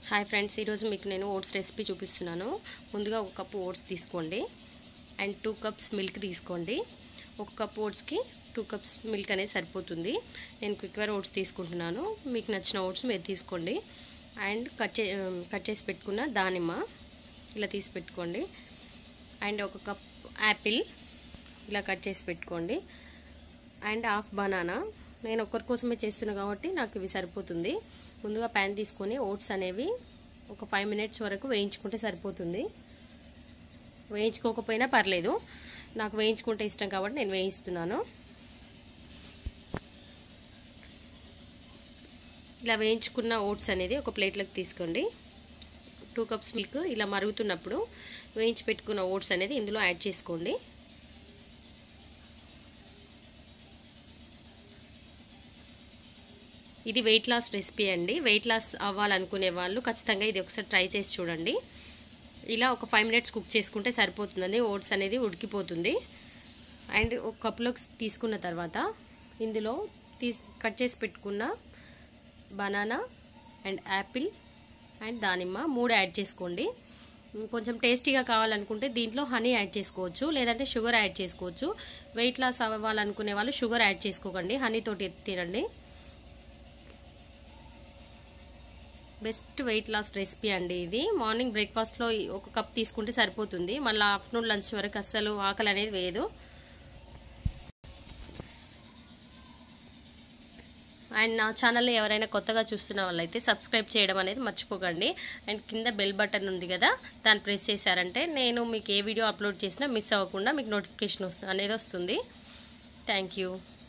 hi friends ఈరోజు మీకు నేను ఓట్స్ రెసిపీ చూపిస్తున్నాను ముందుగా ఒక కప్పు ఓట్స్ తీసుకోండి అండ్ టూ కప్స్ మిల్క్ తీసుకోండి ఒక కప్ ఓట్స్కి టూ కప్స్ మిల్క్ అనేది సరిపోతుంది నేను క్విక్వేర్ ఓట్స్ తీసుకుంటున్నాను మీకు నచ్చిన ఓట్స్ మీరు తీసుకోండి అండ్ కట్ చే కట్ చేసి పెట్టుకున్న దానిమ్మ ఇలా తీసి పెట్టుకోండి అండ్ ఒక కప్ యాపిల్ ఇలా కట్ చేసి పెట్టుకోండి అండ్ హాఫ్ బనానా నేను ఒక్కరి కోసమే చేస్తున్నా కాబట్టి నాకు ఇవి సరిపోతుంది ముందుగా ప్యాన్ తీసుకొని ఓట్స్ అనేవి ఒక ఫైవ్ మినిట్స్ వరకు వేయించుకుంటే సరిపోతుంది వేయించుకోకపోయినా పర్లేదు నాకు వేయించుకుంటే ఇష్టం కాబట్టి నేను వేయిస్తున్నాను ఇలా వేయించుకున్న ఓట్స్ అనేది ఒక ప్లేట్లోకి తీసుకోండి టూ కప్స్ మిల్క్ ఇలా మరుగుతున్నప్పుడు వేయించి పెట్టుకున్న ఓట్స్ అనేది ఇందులో యాడ్ చేసుకోండి ఇది వెయిట్ లాస్ రెసిపీ అండి వెయిట్ లాస్ అవ్వాలనుకునే వాళ్ళు ఖచ్చితంగా ఇది ఒకసారి ట్రై చేసి చూడండి ఇలా ఒక ఫైవ్ మినిట్స్ కుక్ చేసుకుంటే సరిపోతుందండి ఓట్స్ అనేది ఉడికిపోతుంది అండ్ ఒక కప్లోకి తీసుకున్న తర్వాత ఇందులో తీసి కట్ చేసి పెట్టుకున్న బనానా అండ్ యాపిల్ అండ్ దానిమ్మ మూడు యాడ్ చేసుకోండి కొంచెం టేస్టీగా కావాలనుకుంటే దీంట్లో హనీ యాడ్ చేసుకోవచ్చు లేదంటే షుగర్ యాడ్ చేసుకోవచ్చు వెయిట్ లాస్ అవ్వాలనుకునే వాళ్ళు షుగర్ యాడ్ చేసుకోకండి హనీతోటి తినండి బెస్ట్ వెయిట్ లాస్ రెసిపీ అండి ఇది మార్నింగ్ బ్రేక్ఫాస్ట్లో ఒక కప్ తీసుకుంటే సరిపోతుంది మళ్ళీ ఆఫ్టర్నూన్ లంచ్ వరకు అస్సలు ఆకలి అనేది వేయదు అండ్ నా ఛానల్లో ఎవరైనా కొత్తగా చూస్తున్న వాళ్ళైతే సబ్స్క్రైబ్ చేయడం అనేది మర్చిపోకండి అండ్ కింద బెల్ బటన్ ఉంది కదా దాన్ని ప్రెస్ చేశారంటే నేను మీకు ఏ వీడియో అప్లోడ్ చేసినా మిస్ అవ్వకుండా మీకు నోటిఫికేషన్ వస్తుంది అనేది వస్తుంది థ్యాంక్ యూ